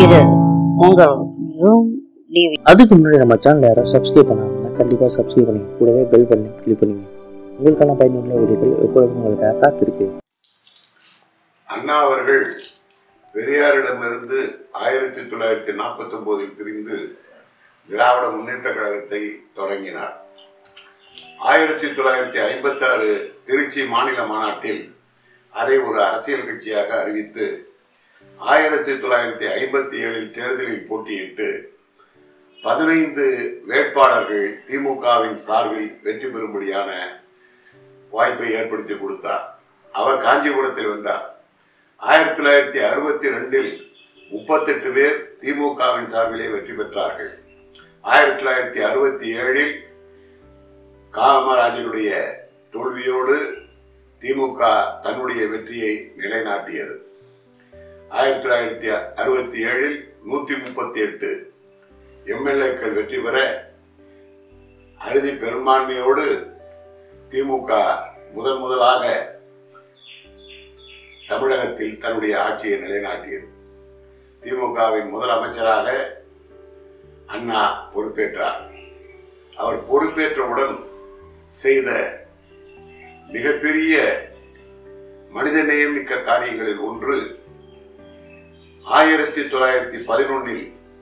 இது உங்கள் zoom TV அதுக்கு முன்னாடி நம்ம சேனல் யாராவது சப்ஸ்கிரைப் பண்ணாங்கன்னா கண்டிப்பாக சப்ஸ்கிரைப் பண்ணுங்க கூடவே பெல் பண்ணி கிளிக் பண்ணுங்க உங்களுக்கான பயனுள்ள வீடியோக்கள் எப்பொழுதும் உங்களுக்காக காத்திருக்கு அண்ணா அவர்கள் பெரியாரிடமிருந்து ஆயிரத்தி தொள்ளாயிரத்தி நாற்பத்தி ஒன்பதில் பிரிந்து திராவிட முன்னேற்ற கழகத்தை தொடங்கினார் ஆயிரத்தி தொள்ளாயிரத்தி ஐம்பத்தி ஆறு திருச்சி மாநில மாநாட்டில் அதை ஒரு அரசியல் கட்சியாக அறிவித்து ஆயிரத்தி தொள்ளாயிரத்தி ஐம்பத்தி ஏழில் தேர்தலில் போட்டியிட்டு பதினைந்து வேட்பாளர்கள் திமுகவின் சார்பில் வெற்றி பெறும்படியான வாய்ப்பை ஏற்படுத்தி கொடுத்தார் அவர் காஞ்சிபுரத்தில் வென்றார் ஆயிரத்தி தொள்ளாயிரத்தி அறுபத்தி ரெண்டில் முப்பத்தெட்டு பேர் திமுகவின் சார்பிலே வெற்றி பெற்றார்கள் ஆயிரத்தி தொள்ளாயிரத்தி அறுபத்தி ஏழில் காமராஜனுடைய தோல்வியோடு திமுக தன்னுடைய வெற்றியை நிலைநாட்டியது ஆயிரத்தி தொள்ளாயிரத்தி அறுபத்தி ஏழில் நூத்தி முப்பத்தி எட்டு எம்எல்ஏக்கள் வெற்றி பெற அறுதி பெரும்பான்மையோடு திமுக முதன் முதலாக தமிழகத்தில் தன்னுடைய ஆட்சியை நிலைநாட்டியது திமுகவின் முதல் அமைச்சராக அண்ணா பொறுப்பேற்றார் அவர் பொறுப்பேற்றவுடன் செய்த மிகப்பெரிய மனிதநேயம் மிக்க காரியங்களில் ஒன்று ஆயிரத்தி தொள்ளாயிரத்தி பதினொன்னில்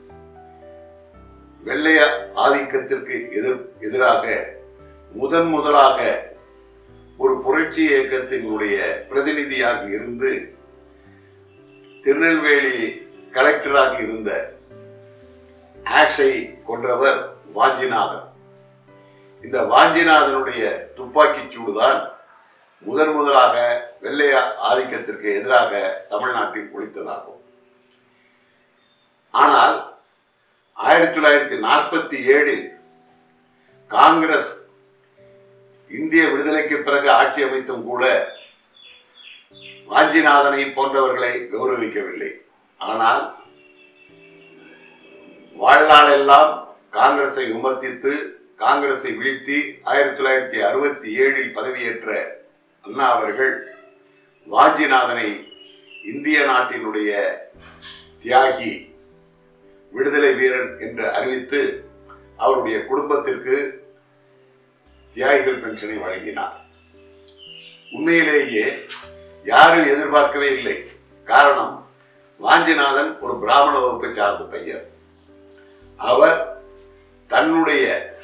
வெள்ளைய ஆதிக்கத்திற்கு எதிர் எதிராக முதன் முதலாக ஒரு புரட்சி இயக்கத்தினுடைய பிரதிநிதியாக இருந்து திருநெல்வேலி கலெக்டராக இருந்த ஆஷை கொன்றவர் வாஞ்சிநாதன் இந்த வாஞ்சிநாதனுடைய துப்பாக்கிச் சூடுதான் முதன் முதலாக வெள்ளைய ஆதிக்கத்திற்கு எதிராக தமிழ்நாட்டில் ஒழித்ததாகும் ஆனால் ஆயிரத்தி தொள்ளாயிரத்தி நாற்பத்தி ஏழில் காங்கிரஸ் இந்திய விடுதலைக்கு பிறகு ஆட்சி அமைத்தும் கூட வாஞ்சிநாதனை போன்றவர்களை கௌரவிக்கவில்லை ஆனால் வாழ்நாளெல்லாம் காங்கிரஸை விமர்சித்து காங்கிரஸை வீழ்த்தி ஆயிரத்தி தொள்ளாயிரத்தி அறுபத்தி ஏழில் பதவியேற்ற அண்ணா அவர்கள் வாஞ்சிநாதனை இந்திய நாட்டினுடைய தியாகி விடுதலை வீரன் என்று அறிவித்து அவருடைய குடும்பத்திற்கு தியாகிகள் பென்ஷனை வழங்கினார் உண்மையிலேயே யாரும் எதிர்பார்க்கவே இல்லை காரணம் வாஞ்சிநாதன் ஒரு பிராமண வகுப்பை சார்ந்த பையன் அவர் தன்னுடைய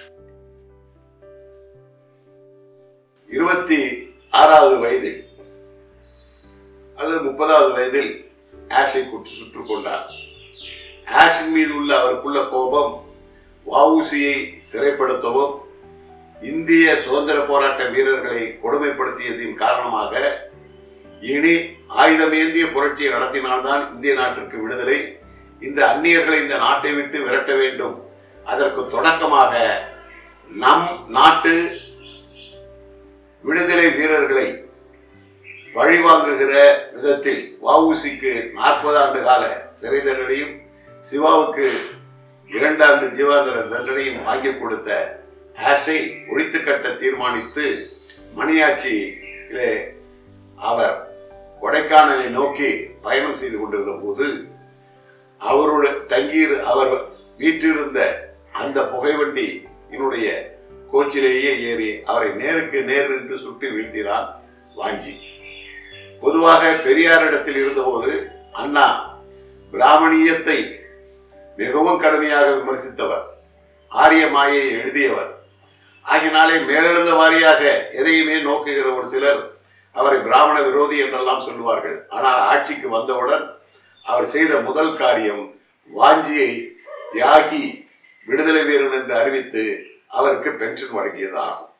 இருபத்தி ஆறாவது வயதில் அல்லது முப்பதாவது வயதில் ஆஷை குற்று சுட்டுக் கொண்டார் ஆஷின் மீது உள்ள அவருக்குள்ள கோபம் வவுசியை சிறைப்படுத்தவும் இந்திய சுதந்திர போராட்ட வீரர்களை கொடுமைப்படுத்தியதின் காரணமாக இனி ஆயுதமேந்திய புரட்சியை நடத்தினால்தான் இந்திய நாட்டிற்கு விடுதலை இந்த அந்நியர்களை இந்த நாட்டை விட்டு விரட்ட வேண்டும் அதற்கு தொடக்கமாக நம் நாட்டு விடுதலை வீரர்களை பழிவாங்குகிற விதத்தில் வவுசிக்கு நாற்பது ஆண்டு கால சிறை தண்டனையும் சிவாவுக்கு இரண்டாண்டு ஜீவாந்தர தண்டனையும் வாங்கி கொடுத்த ஆஷை ஒழித்து கட்ட தீர்மானித்து மணியாட்சியிலே அவர் கொடைக்கானலை நோக்கி பயணம் செய்து கொண்டிருந்த போது அவருடைய தங்கீர் அவர் வீற்றிருந்த அந்த புகைவண்டி என்னுடைய கோச்சிலேயே ஏறி அவரை நேருக்கு நேர் என்று சுட்டு வீழ்த்தினான் வாஞ்சி பொதுவாக பெரியாரிடத்தில் இருந்தபோது அண்ணா பிராமணியத்தை மிகவும் கடுமையாக விமர்சித்தவர் ஆரிய மாயை எழுதியவர் ஆகினாலே மேலெழுந்த வாரியாக எதையுமே நோக்குகிற ஒரு சிலர் அவரை பிராமண விரோதி என்றெல்லாம் சொல்லுவார்கள் ஆனால் ஆட்சிக்கு வந்தவுடன் அவர் செய்த முதல் காரியம் வாஞ்சியை தியாகி விடுதலை வீரன் என்று அறிவித்து அவருக்கு பென்ஷன் வழங்கியதாகும்